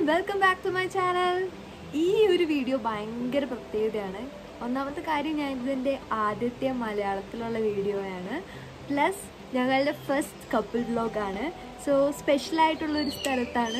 Welcome back to my channel ഈ ഒരു video ഭയങ്കര പ്രത്യേകതയാണ് ഒന്നാമത്തെ കാര്യം ഞാൻ ഇതിൻ്റെ ആദ്യത്തെ മലയാളത്തിലുള്ള വീഡിയോയാണ് പ്ലസ് ഞങ്ങളുടെ ഫസ്റ്റ് കപ്പിൾ വ്ലോഗാണ് സോ സ്പെഷ്യൽ ആയിട്ടുള്ള ഒരു സ്ഥലത്താണ്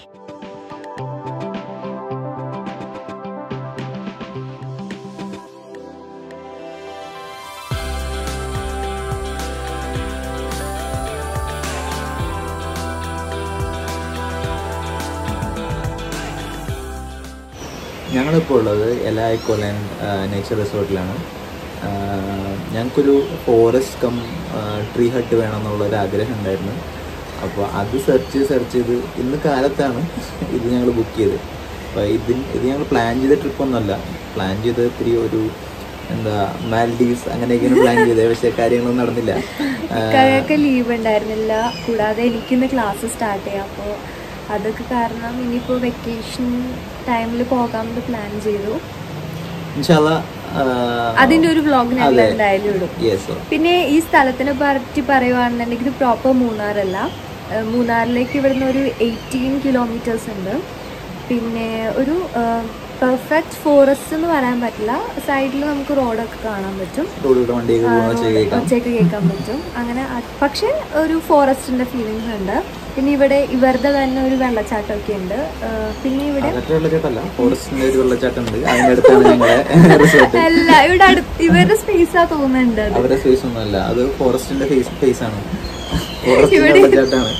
ഞങ്ങളിപ്പോൾ ഉള്ളത് എലായിക്കൊലൻ നേച്ചർ റിസോർട്ടിലാണ് ആ, ഞങ്ങൾക്കൊരു ഫോറസ്റ്റ് കം ട്രീ ഹട്ട് വേണം എന്നുള്ളൊരു ആഗ്രഹം ഉണ്ടായിരുന്നു അപ്പോൾ അത് സെർച്ച് സെർച്ച് ചെയ്ത് ഇന്ന് കാലത്താണ് ഇത് ഞങ്ങൾ ബുക്ക് ചെയ്തത് അപ്പോൾ ഇതിന് ഇത് ഞങ്ങൾ പ്ലാൻ ചെയ്ത ട്രിപ്പൊന്നുമല്ല പ്ലാൻ ചെയ്ത് ഇത്തിരി ഒരു എന്താ മാൽഡീവ്സ് അങ്ങനെയൊക്കെയാണ് പ്ലാൻ ചെയ്തത് പക്ഷേ കാര്യങ്ങളൊന്നും നടന്നില്ല ആ, ഇക്കായൊക്കെ ലീവ് ഉണ്ടായിരുന്നില്ല കൂടാതെ എനിക്കിന്ന് ക്ലാസ് സ്റ്റാർട്ട് ചെയ്യാം അപ്പോൾ അതൊക്കെ കാരണം ഇനിയിപ്പോൾ വെക്കേഷൻ ടൈമിൽ പോകാമെന്ന് പ്ലാൻ ചെയ്തു ഇൻഷാല്ലാ, ആ, അതിൻ്റെ ഒരു വ്ലോഗ് ഞങ്ങൾ അതെ. എന്തായാലും ഇടും yes, sir. പിന്നെ ഈ സ്ഥലത്തിനെ പറ്റി പറയുവാണെന്നുണ്ടെങ്കിൽ ഇത് പ്രോപ്പർ മൂന്നാറല്ല ഏഹ് മൂന്നാറിലേക്ക് ഇവിടുന്ന് ഒരു എയ്റ്റീൻ കിലോമീറ്റേഴ്സ് ഉണ്ട് പിന്നെ ഒരു പെർഫെക്റ്റ് ഫോറസ്റ്റ് എന്ന് പറയാൻ പറ്റില്ല സൈഡിൽ നമുക്ക് റോഡൊക്കെ കാണാൻ പറ്റും റോഡിലൂടെ വണ്ടിയൊക്കെ പോകുന്ന വെച്ച് കേൾക്കാം ഒച്ചയൊക്കെ കേൾക്കാൻ പറ്റും അങ്ങനെ അത് പക്ഷെ ഒരു ഫോറസ്റ്റിന്റെ ഫീലിങ്സ് ഉണ്ട് പിന്നെ ഇവിടെ ഇവരുടെ തന്നെ ഒരു വെള്ളച്ചാട്ടമൊക്കെ ഉണ്ട് ഏഹ് പിന്നെ ഇവിടെ അകത്തെ വെള്ളച്ചാട്ടമല്ല ഫോറസ്റ്റിന്റെ ഒരു വെള്ളച്ചാട്ടം ഉണ്ട് അതിന്റെ അടുത്താണ് ഞങ്ങളുടെ റിസോർട്ട് അല്ല ഇവിടെ അടുത്ത് ഇവരുടെ സ്പേസാ തോന്നുന്നുണ്ട് അത് അവരുടെ ഫേസ് ഒന്നുമല്ല അത് ഫോറസ്റ്റിന്റെ ഫേസ് ഫേസ് ആണ് ഫോറസ്റ്റിന്റെ ഇവിടെ- വെള്ളച്ചാട്ടാണ്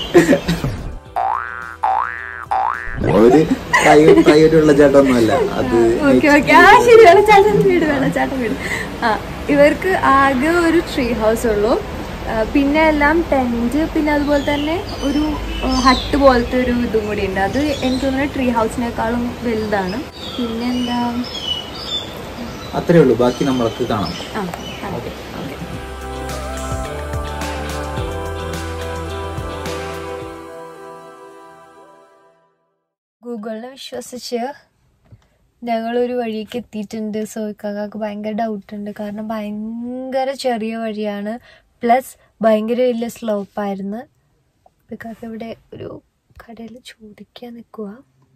ഒരു പ്രൈവറ്റ് പ്രൈവറ്റ് വെള്ളച്ചാട്ടം ഒന്നുമല്ല അത് ഓക്കെ ഓക്കെ ആ ശരി വെള്ളച്ചാട്ടം വീട് വെള്ളച്ചാട്ടം വീട് ആ ഇവർക്ക് ആകെ ഒരു ട്രീ ഹൗസ് ഉള്ളൂ ആ, പിന്നെ എല്ലാം ടെന്റ് പിന്നെ അതുപോലെ തന്നെ ഒരു ഹട്ട് പോലത്തെ ഒരു ഇതും കൂടി ഉണ്ട് അത് എനിക്ക് തോന്നുന്നു ട്രീ ഹൗസിനേക്കാളും വലുതാണ് പിന്നെന്താ അത്രേ ഉള്ളൂ ബാക്കി നമ്മൾക്ക് കാണാം ആ ഓക്കെ ഗൂഗിളിനെ വിശ്വസിച്ച് ഞങ്ങളൊരു വഴിക്ക് എത്തിയിട്ടുണ്ട് സോ ഇക്കാക്ക് ഭയങ്കര ഡൗട്ട് ഉണ്ട് കാരണം ഭയങ്കര ചെറിയ വഴിയാണ് പ്ലസ് ഭയങ്കര വലിയ സ്ലോപ്പായിരുന്നു ഇക്കാക്ക് ഇവിടെ ഒരു കടയിൽ ചോദിക്കാൻ നിൽക്കുക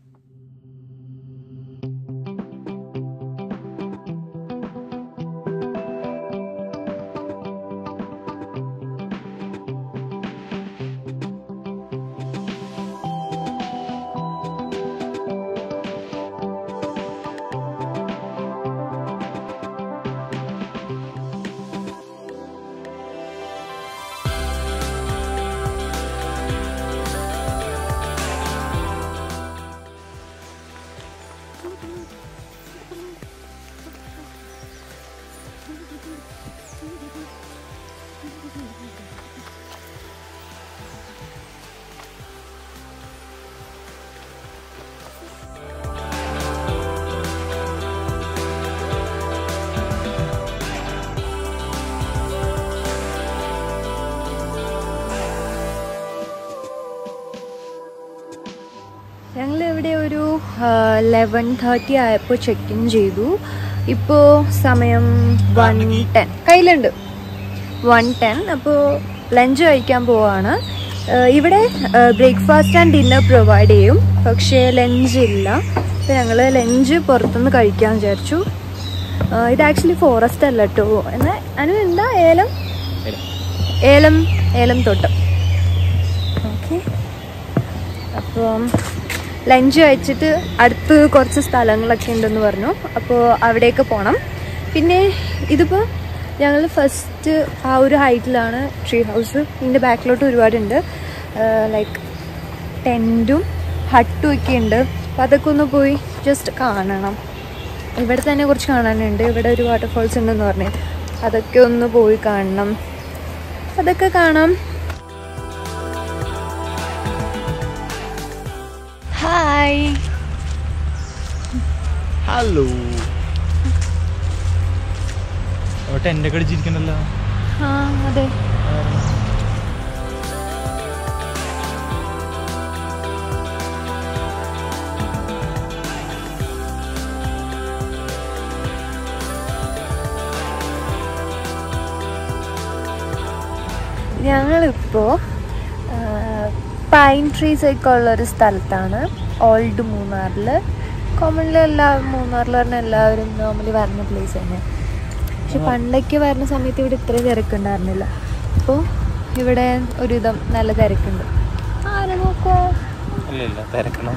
ഞങ്ങൾ ഇവിടെ ഒരു ലെവൻ തേർട്ടി ആയപ്പോൾ ചെക്ക് ഇൻ ചെയ്തു ഇപ്പോൾ സമയം വൺ ടെൻ കയ്യിലുണ്ട് വൺ ടെൻ അപ്പോൾ ലഞ്ച് കഴിക്കാൻ പോവാണ് ആഹ് ഇവിടെ ബ്രേക്ക്ഫാസ്റ്റ് ആൻഡ് ഡിന്നർ പ്രൊവൈഡ് ചെയ്യും പക്ഷേ ലഞ്ച് ഇല്ല അപ്പോൾ ഞങ്ങൾ ലഞ്ച് പുറത്തുനിന്ന് കഴിക്കാൻ വിചാരിച്ചു ആഹ് ഇത് ആക്ച്വലി ഫോറസ്റ്റ് അല്ല കേട്ടോ എന്നാൽ അനു എന്താ ഏലം ഏലം ഏലം തോട്ടം ഓക്കെ അപ്പം ലഞ്ച് കഴിച്ചിട്ട് അടുത്ത് കുറച്ച് സ്ഥലങ്ങളൊക്കെ ഉണ്ടെന്ന് പറഞ്ഞു അപ്പോൾ അവിടേക്ക് പോകണം പിന്നെ ഇതിപ്പോൾ ഞങ്ങൾ ഫസ്റ്റ് ആ ഒരു ഹൈറ്റിലാണ് ട്രീ ഹൗസ് ഇതിൻ്റെ ബാക്കിലോട്ട് ഒരുപാടുണ്ട് ലൈക്ക് ടെൻറ്റും ഹട്ടും ഒക്കെ ഉണ്ട് അപ്പോൾ അതൊക്കെ ഒന്ന് പോയി ജസ്റ്റ് കാണണം ഇവിടെ തന്നെ കുറച്ച് കാണാനുണ്ട് ഇവിടെ ഒരു വാട്ടർഫോൾസ് ഉണ്ടെന്ന് പറഞ്ഞു അതൊക്കെ ഒന്ന് പോയി കാണണം അതൊക്കെ കാണാം ഹായ് ഹലോ ടെൻ്റ് ഒക്കെ അടിച്ചിരിക്കണല്ലോ ആ അതെ ഞങ്ങളിപ്പോൾ പൈൻ ട്രീസ് ഒക്കെ ഉള്ള ഒരു സ്ഥലത്താണ് ഓൾഡ് മൂന്നാറിൽ കോമൺലി എല്ലാ മൂന്നാറിൽ പറഞ്ഞ എല്ലാവരും നോർമലി വരുന്ന പ്ലേസ് തന്നെ പക്ഷെ പണ്ടൊക്കെ വരുന്ന സമയത്ത് ഇവിടെ ഇത്രയും തിരക്കുണ്ടായിരുന്നില്ല അപ്പോൾ ഇവിടെ ഒരുവിധം നല്ല തിരക്കുണ്ട് ആരെ നോക്കോ ഇല്ല ഇല്ല തിരക്കണം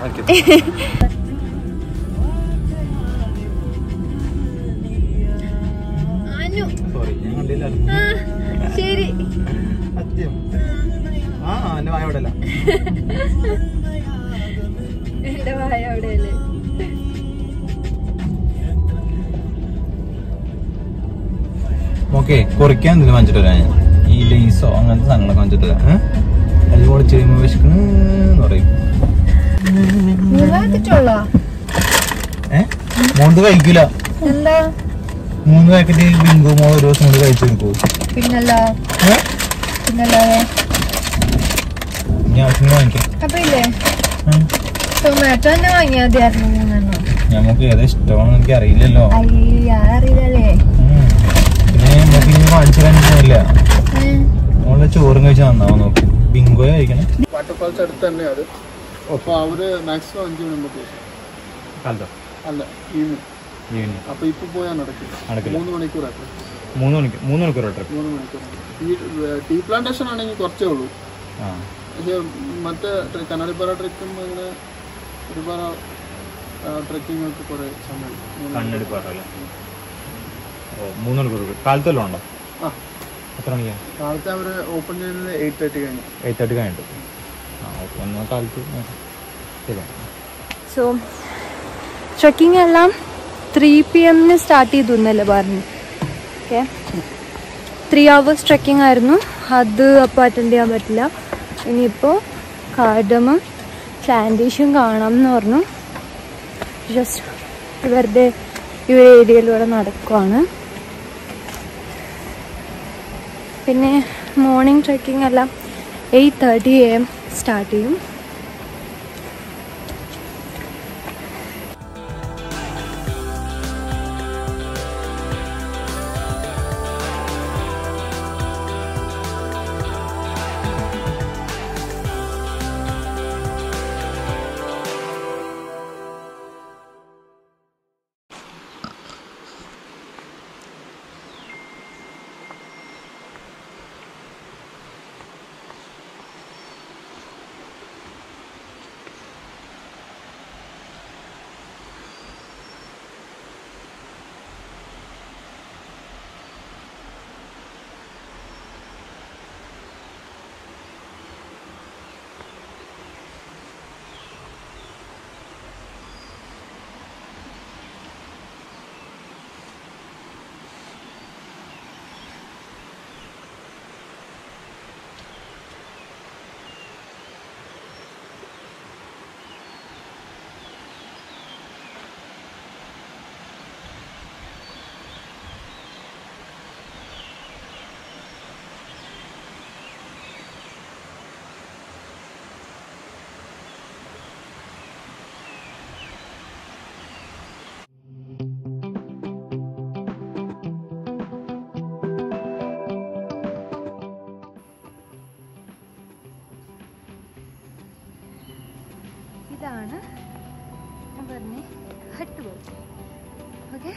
അനു സോറി ഞാൻ കണ്ടില്ല ആ, ശരി സത്യം ആ എന്റെ വായ അവിടെ അല്ല എന്റെ വായ അവിടെയല്ലേ ഓക്കെ കുറിക്കാൻ എന്തെങ്കിലും വാങ്ങിച്ചിട്ട് വരാം ഞാൻ ഈ ലേസോ അങ്ങനത്തെ സാധനങ്ങളൊക്കെ വാങ്ങിച്ചിട്ട് വരാം ഏഹ് അത് കുറച്ച് കഴിയുമ്പോൾ വിശക്കണെന്ന് പറയും മൂന്നാത്തിട്ടുള്ളോ ഏഹ് മോണ്ട് കഴിക്കില്ല എന്താ മൂന്ന് പാക്കറ്റ് ബിങ്കോ മോൾ ഒരു ദിവസം കൊണ്ട് കഴിച്ചു കൊടുക്കൂ പിന്നല്ല ഏഹ് പിന്നല്ലാതെ ഇനി ആവശ്യം വാങ്ങിക്കാം അപ്പൊ ഇല്ലേ ഉം. ടൊമാറ്റോ തന്നെ വാങ്ങിയാൽ മതിയായിരുന്നു മൂന്നെണ്ണം നമുക്ക് ഏതാ ഇഷ്ടമാണെന്ന് എനിക്ക് അറിയില്ലല്ലോ അയ്യ അറിയില്ലല്ലേ ഉം. പിന്നെ നമുക്ക് ഇനി വാങ്ങിച്ചു തരാൻ പോയില്ല നമ്മള് ചോറും കഴിച്ചാൽ നന്നാവും നോക്ക് ബിങ്കോ കഴിക്കണം വാട്ടർഫാൾസ് അടുത്ത് തന്നെ അത് അപ്പോൾ അവര് മാക്സിമം അഞ്ച് മണി മുമ്പ് close ചെയ്യും. കാലത്തോ അല്ല ഈവനിങ് ഈവനിങ് അപ്പൊ ഇപ്പൊ പോയാൽ നടക്കില്ല നടക്കില്ല. മൂന്ന് മണിക്കൂർ ആക്കും മൂന്ന് മണിക്ക് മൂന്ന് മണിക്കൂർ ട്രിപ്പ് മൂന്ന് മണിക്കൂർ ഈ ടീ പ്ലാന്റേഷൻ ആണെങ്കിൽ കുറച്ചേ ഉള്ളൂ ആ പക്ഷേ മറ്റേ ട്രെ- കനാലിപ്പാറ ട്രെക്കും അങ്ങനെ ഒരുപാട് ട്രെക്കിംഗ് ഒക്കെ കുറെ സമയം മൂന്ന് കണ്ണെടുപ്പ് പറഞ്ഞല്ലേ ഓ മൂന്ന് മണിക്കൂർ കാലത്തല്ലോ ഉണ്ടോ ആ എത്ര മണിക്കാ കാലത്തെ അവര് ഓപ്പൺ ചെയ്യുന്നത് എയ്റ്റ് തേർട്ടി കഴിഞ്ഞു എയ്റ്റ് തേർട്ടി കഴിഞ്ഞിട്ട് ആ ഓക്കെ എന്നാൽ കാലത്ത് നോക്കാം. ശരി സോ ട്രക്കിംഗ് എല്ലാം ത്രീ പി എമ്മിന് സ്റ്റാർട്ട് ചെയ്തു എന്നല്ലേ പറഞ്ഞു ഓക്കെ ത്രീ അവേഴ്സ് ട്രക്കിംഗ് ആയിരുന്നു അത് അപ്പോൾ അറ്റൻഡ് ചെയ്യാൻ പറ്റില്ല ഇനിയിപ്പോൾ കാർഡമും പ്ലാന്റേഷൻ കാണാം എന്ന് പറഞ്ഞു ജസ്റ്റ് വെറുതെ ഈ ഒരു ഏരിയയിലൂടെ നടക്കുവാണ് പിന്നെ മോർണിംഗ് ട്രക്കിംഗ് എല്ലാം eight thirty A M start ചെയ്യും ഇതാണ് ഞാൻ പറഞ്ഞേ ഹട്ട് പോലെ ഓക്കെ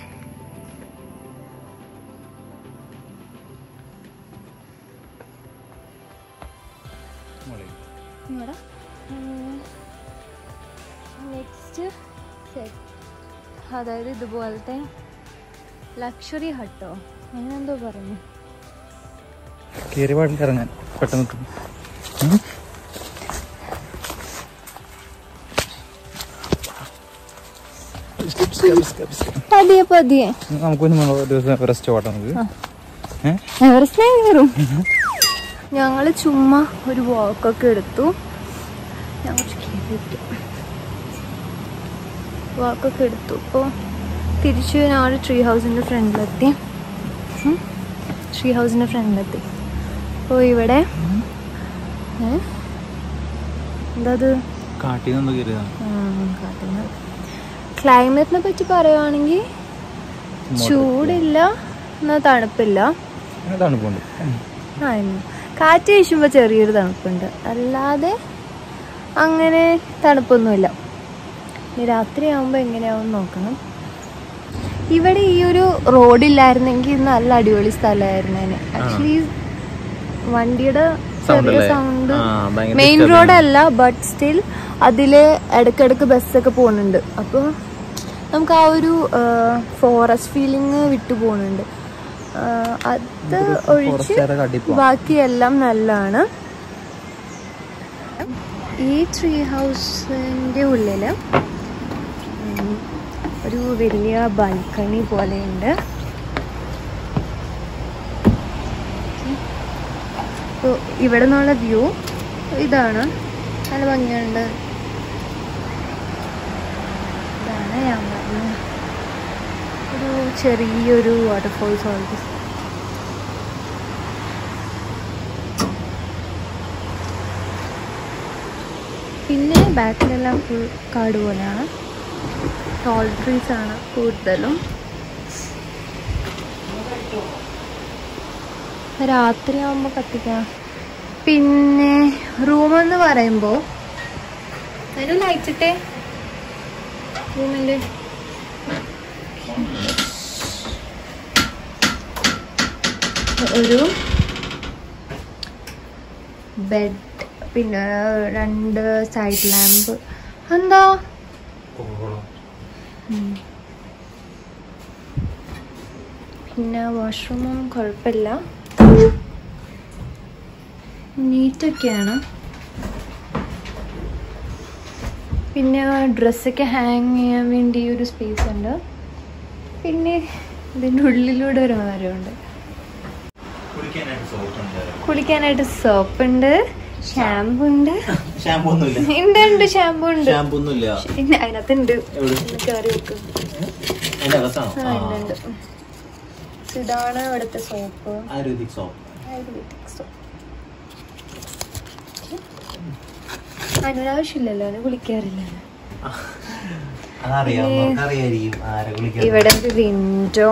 ഇവിടെ നെക്സ്റ്റ് സെറ്റ് അതായത് ഇതുപോലത്തെ ലക്ഷറി ഹട്ടോ അങ്ങനെ എന്തോ പറഞ്ഞു കയറി പാടില്ല ഇറങ്ങാൻ പെട്ടെന്ന് എത്തും. ഉം. പതിയെ പതിയെ നമുക്ക് പിന്നെ ഒരു ദിവസം റെസ്റ്റ് പോട്ടെ നമുക്ക് ഏഹ് എവറസ്റ്റ് ഞാൻ കയറും ഞങ്ങള് ചുമ്മാ ഒരു വാക്കൊക്കെ എടുത്തു ഞാൻ കുറച്ച് കേറിയിരിക്കാം വാക്കൊക്കെ എടുത്തു അപ്പോൾ തിരിച്ച് ഞങ്ങൾ ട്രീ ഹൗസിൻ്റെ ഫ്രണ്ടിലെത്തി ഉം. ട്രീ ഹൗസിൻ്റെ ഫ്രണ്ടിലെത്തി അപ്പോൾ ഇവിടെ ഏ? എന്താ അത് കാട്ടിൽ നിന്ന് കയറിയതാണ് കാട്ടുന്നത് ക്ലൈമറ്റിനെ പറ്റി പറയുവാണെങ്കിൽ ചൂടില്ല എന്നാൽ തണുപ്പില്ല തണുപ്പുണ്ട് ആയിരുന്നു കാറ്റ് വീശുമ്പോൾ ചെറിയൊരു തണുപ്പുണ്ട് അല്ലാതെ അങ്ങനെ തണുപ്പൊന്നുമില്ല ഇനി രാത്രിയാകുമ്പോൾ എങ്ങനെയാവും നോക്കണം ഇവിടെ ഈ ഒരു റോഡില്ലായിരുന്നെങ്കിൽ നല്ല അടിപൊളി സ്ഥലമായിരുന്നേനെ ആക്ച്വലി വണ്ടിയുടെ Sound ചെറിയ അല്ലേ? സൗണ്ട് ആ, ഭയങ്കര മെയിൻ disturbing. റോഡല്ല ബട്ട് സ്റ്റിൽ അതില് ഇടയ്ക്കിടയ്ക്ക് ബസ്സൊക്കെ പോകുന്നുണ്ട് അപ്പോൾ നമുക്ക് ആ ഒരു ഫോറസ്റ്റ് ഫീലിംഗ് വിട്ടു പോകുന്നുണ്ട് ആ, അത് ഒഴിച്ച് ഫോറസ്റ്റുകാരെ കാട്ടി പോവാം. ബാക്കിയെല്ലാം നല്ലതാണ് ഈ ട്രീ ഹൗസിൻ്റെ ഉള്ളിൽ ഒരു വലിയ ബാൽക്കണി പോലെയുണ്ട് അപ്പോൾ ഇവിടെ നിന്നുള്ള വ്യൂ ഇതാണ് നല്ല ഭംഗിയുണ്ട് ഇതാണ് ഞാൻ പറഞ്ഞത് ഒരു ചെറിയൊരു വാട്ടർഫോൾസ് ഓൾസ് പിന്നെ ബാക്കിലെല്ലാം ഫുൾ കാട് പോലെയാണ് ടോൾ ട്രീസ് ആണ് കൂടുതലും രാത്രിയാകുമ്പോൾ കത്തിക്കാം പിന്നെ റൂമെന്ന് പറയുമ്പോൾ അതിന് ലൈറ്റ് ഇട്ടേ റൂമിൻ്റെ ഒരു ബെഡ് പിന്നെ രണ്ട് സൈഡ് ലാമ്പ് എന്താ ഉം. പിന്നെ വാഷ്റൂമും കുഴപ്പമില്ല നീറ്റൊക്കെയാണ് പിന്നെ ഡ്രസ്സൊക്കെ ഹാങ് ചെയ്യാൻ വേണ്ടി ഒരു സ്പേസ് ഉണ്ട് പിന്നെ ഇതിൻ്റെ ഉള്ളിലൂടെ ഒരു മരമുണ്ട് കുളിക്കാനായിട്ട് സോപ്പ് ഉണ്ട് ഷാമ്പു ഉണ്ട് ഷാമ്പൂ ഒന്നുമില്ല ഉണ്ട് ഉണ്ട് ഷാമ്പു ഉണ്ട് ഷാമ്പൂ ഒന്നുമില്ല പിന്നെ അതിനകത്തുണ്ട് എവിടെ? ഒന്ന് കയറി വെക്ക് അതിന്റെ അകത്താണോ ആ ഉണ്ട് ഉണ്ട് So ഇതാണ് ഇവിടുത്തെ soap ayurvedic soap ayurvedic soap അതിനൊരാവശ്യമില്ലല്ലോ അത് കുളിക്കാറില്ല അതറിയാം ഏ. നമുക്കറിയായിരിക്കും ആരെ വിളിക്കാൻ ഇവിടെ ഒരു വിൻഡോ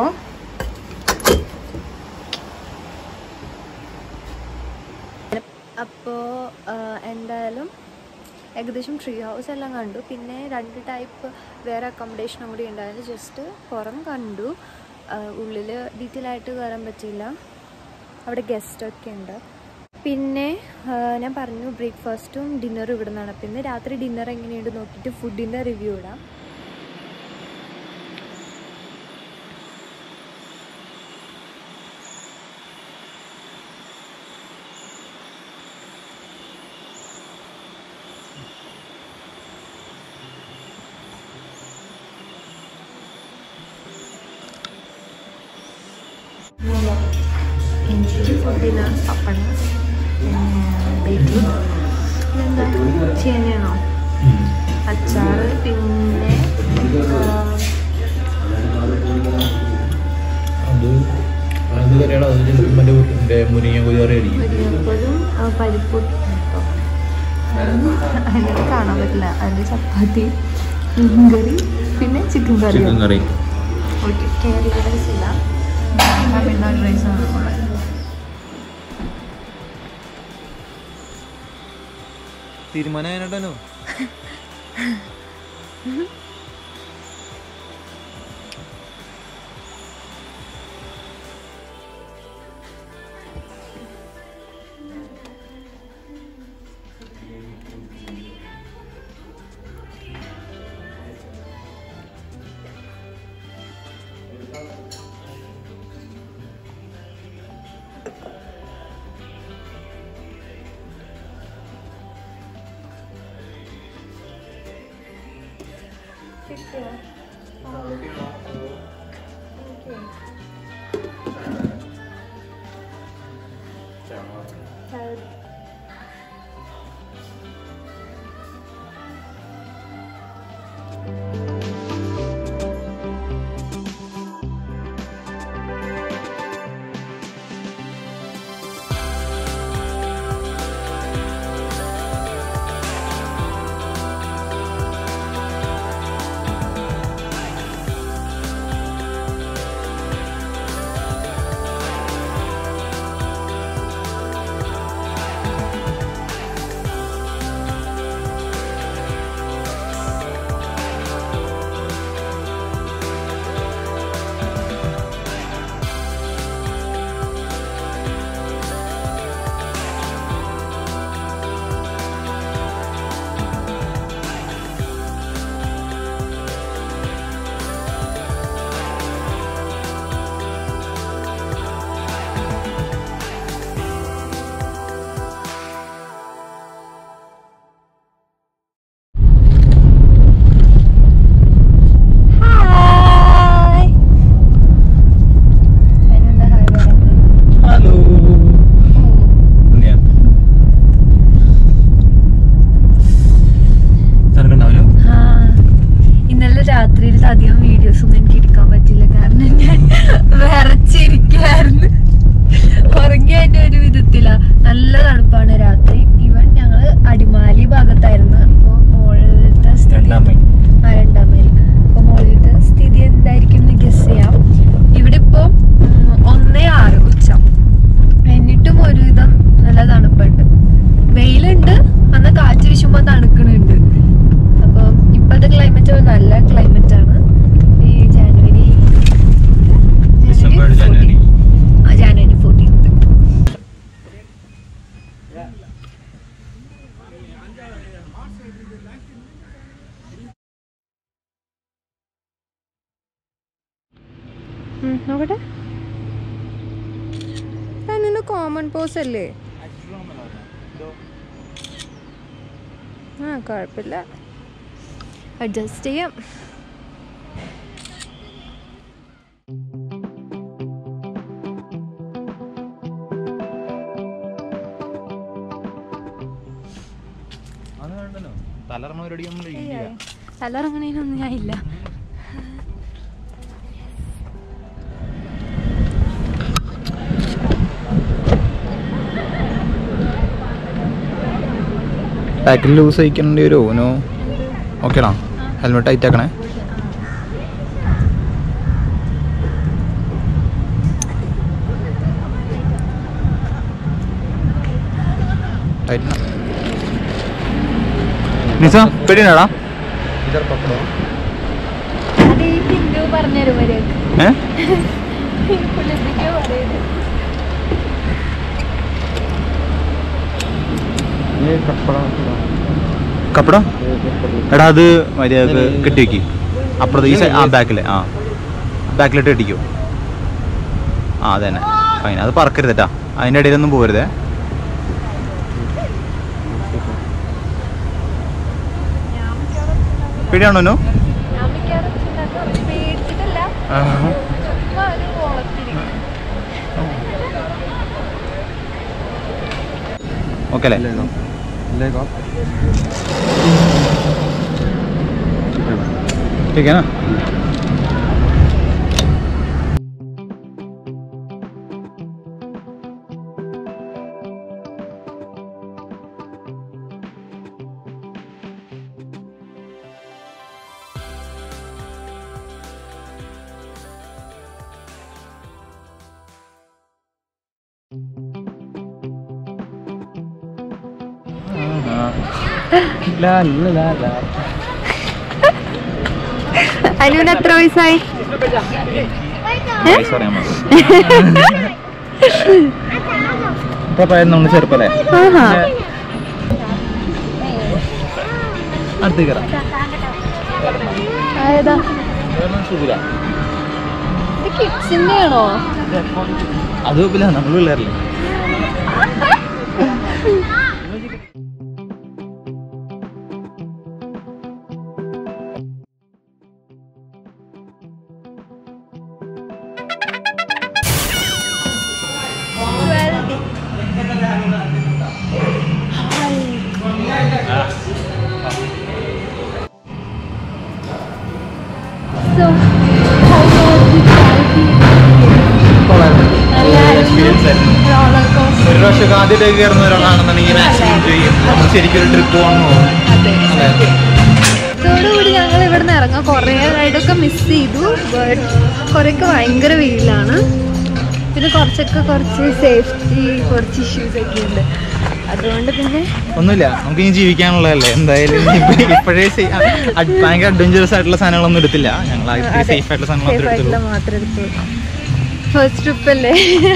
അപ്പോൾ എന്തായാലും ഏകദേശം ട്രീ ഹൗസ് എല്ലാം കണ്ടു പിന്നെ രണ്ട് ടൈപ്പ് വേറെ അക്കോമഡേഷനും കൂടി ഉണ്ടായിരുന്നു ജസ്റ്റ് പുറം കണ്ടു ഉള്ളിൽ ഡീറ്റെയിൽ ആയിട്ട് കയറാൻ പറ്റില്ല അവിടെ ഗസ്റ്റൊക്കെ ഉണ്ട് പിന്നെ ആ, ഞാൻ പറഞ്ഞു ബ്രേക്ക്ഫാസ്റ്റും ഡിന്നറും ഇവിടെ നിന്നാണ് പിന്നെ രാത്രി ഡിന്നർ എങ്ങനെയുണ്ട് നോക്കിയിട്ട് ഫുഡിൻ്റെ റിവ്യൂ ഇടാം എനിക്ക് ഫുഡിന് പപ്പടം ബീറ്റ്റൂട്ട് പിന്നെന്താ ചേനയാണോ അച്ചാറ് പിന്നെ ആ, അത് അത് കറിയാണ് അത് മറ്റേ മുരിങ്ങ കുതിറി അടിക്കും മുരിങ്ങക്കോലും ആ, പരിപ്പും കേട്ടോ അതിനകത്ത് കാണാൻ പറ്റില്ല അതിൽ ചപ്പാത്തി മീൻകറി പിന്നെ chicken curry chicken curry okay Kerala rice ഇല്ല തമിഴ്നാട് റൈസ് ആണ് ഉള്ളത് തീരുമാനം രാത്രിയിൽ അധികം വീഡിയോസ് ഒന്നും എനിക്ക് എടുക്കാൻ പറ്റില്ല കാരണം ഞാൻ വിറച്ചിരിക്കായിരുന്നു ഉറങ്ങിയതിന്റെ ഒരു വിധത്തില നല്ല തണുപ്പാണ് രാത്രി ഇവൻ ഞങ്ങള് അടിമാലി ഭാഗത്തായിരുന്നു അപ്പൊ മോളിലത്തെ സ്ഥിതി രണ്ടാം മൈൽ. ആ രണ്ടാം മൈൽ അപ്പൊ മോളിലത്തെ സ്ഥിതി എന്തായിരിക്കും എന്ന് ഗസ് ചെയ്യാം ഇവിടെ ഇപ്പൊ ഉം, ഒന്നേ ആറ് ഉച്ച എന്നിട്ടും ഒരുവിധം നല്ല തണുപ്പുണ്ട് വെയിലുണ്ട് അന്ന് കാറ്റ് വീശുമ്പോ തണുക്കണുണ്ട് അപ്പൊ ഇപ്പോഴത്തെ ക്ലൈമറ്റ് നല്ല ക്ലൈമറ്റ് ആണ് ഈ ജാനുവരി ഡിസംബർ ജനുവരി ആ ജാനുവരി ഫോർട്ടീൻത്ത് നോക്കട്ടെ അതിന് കോമൺ പോസ് അല്ലേ ആ കുഴപ്പമില്ല അഡ്ജസ്റ്റ് ചെയ്യാം അത് വേണ്ടല്ലോ തലറണ പരിപാടി നമ്മൾ ഇല്ല തലറങ്ങണേനൊന്നും ഞാൻ ഇല്ല ബാക്കിൽ ലൂസ് അയക്കേണ്ടി വരുമോ നോ ഓക്കേടാ ഹെൽമെറ്റ് ടൈറ്റ് ആക്കണേ നിസ പേടിയാടാ അത് ഈ ഹിന്ദു പറഞ്ഞുതരും വരെയൊക്കെ ഏ പുള്ളിപ്പിക്കോ പറയുന്നത് കപ്പട എടാ അത് മര്യാദക്ക് കെട്ടി വെക്ക് അപ്പുറത്ത് ഈ സൈ- ആ ബാക്കിലെ ആ ബാക്കിലിട്ട് കെട്ടിക്കോ ആ അത് തന്നെ ഫൈൻ അത് പറക്കരുതട്ടാ അതിൻ്റെ ഇടയിലൊന്നും പോകരുതേ പേടിയാണോ നു? ഞാൻ മിക്കവാറും ചിന്താക്കാറ് പേടിച്ചിട്ടല്ല ചുമ്മാ ഒരു ഓളത്തിരിക്കും ഓക്കെ അല്ലേ ठीक है ना അനുവിന് എത്ര വയസ്സായി വയസ്സ് പറയാൻ മതി. ഇപ്പൊ പ്രായം നമ്മൾ ചെറുപ്പല്ലേ ആഹാ അടുത്ത് കയറാം ഏതാ സുഖില്ല ഇത് കിഡ്സിന്റെ ആണോ അത് കുഴപ്പമില്ല നമ്മൾ പിള്ളേരല്ലേ So, how was the experience ആയിരുന്നു roller coaster? ഒരു പ്രാവശ്യം ആദ്യമായിട്ട് കയറുന്ന ഒരാളാണെന്നുണ്ടെങ്കിൽ മാക്സിമം ചെയ്യും നമ്മൾ ശരിക്കും ഒരു ട്രിപ്പ് പോകണം അതെ ഇതോടുകൂടി ഞങ്ങൾ ഇവിടുന്ന് ഇറങ്ങാം കുറേ റൈഡൊക്കെ മിസ് ചെയ്തു ബട്ട് കുറേയൊക്കെ ഭയങ്കര വെയിലാണ് പിന്നെ കുറച്ചൊക്കെ കുറച്ച് സേഫ്റ്റി കുറച്ച് ഇഷ്യൂസ് ഒക്കെ ഉണ്ട് അതുകൊണ്ട് പിന്നെ ഒന്നുമില്ല നമുക്ക് ഇനി ജീവിക്കാനുള്ളതല്ലേ എന്തായാലും ഇനി ഇപ്പോഴേ സേ- അഡ്- ഭയങ്കര അഡ്വഞ്ചറസ് ആയിട്ടുള്ള സാധനങ്ങളൊന്നും എടുത്തില്ല ഞങ്ങൾ സേഫ് ആയിട്ടുള്ള സാധനങ്ങൾ സേഫ് മാത്രമേ ആയിട്ടുള്ള എടുത്തുള്ളൂ മാത്രം എടുത്തു ഫസ്റ്റ് ട്രിപ്പ് അല്ലേ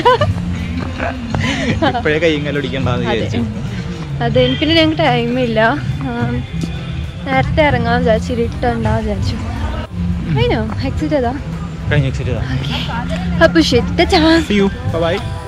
ഇപ്പോഴേ കയ്യും കല്ലൊടിക്കണ്ടെന്ന് അതെ വിചാരിച്ചു അതെ പിന്നെ ഞങ്ങൾക്ക് ടൈമില്ല നേരത്തെ ഇറങ്ങാൻ വിചാരിച്ചു ഇരുട്ടുണ്ടാവും വിചാരിച്ചു അതിനോ എക്സിറ്റ് ചെയ്താ കഴിഞ്ഞ എക്സിറ്റ് അപ്പൊ ശരി ടാ. C U by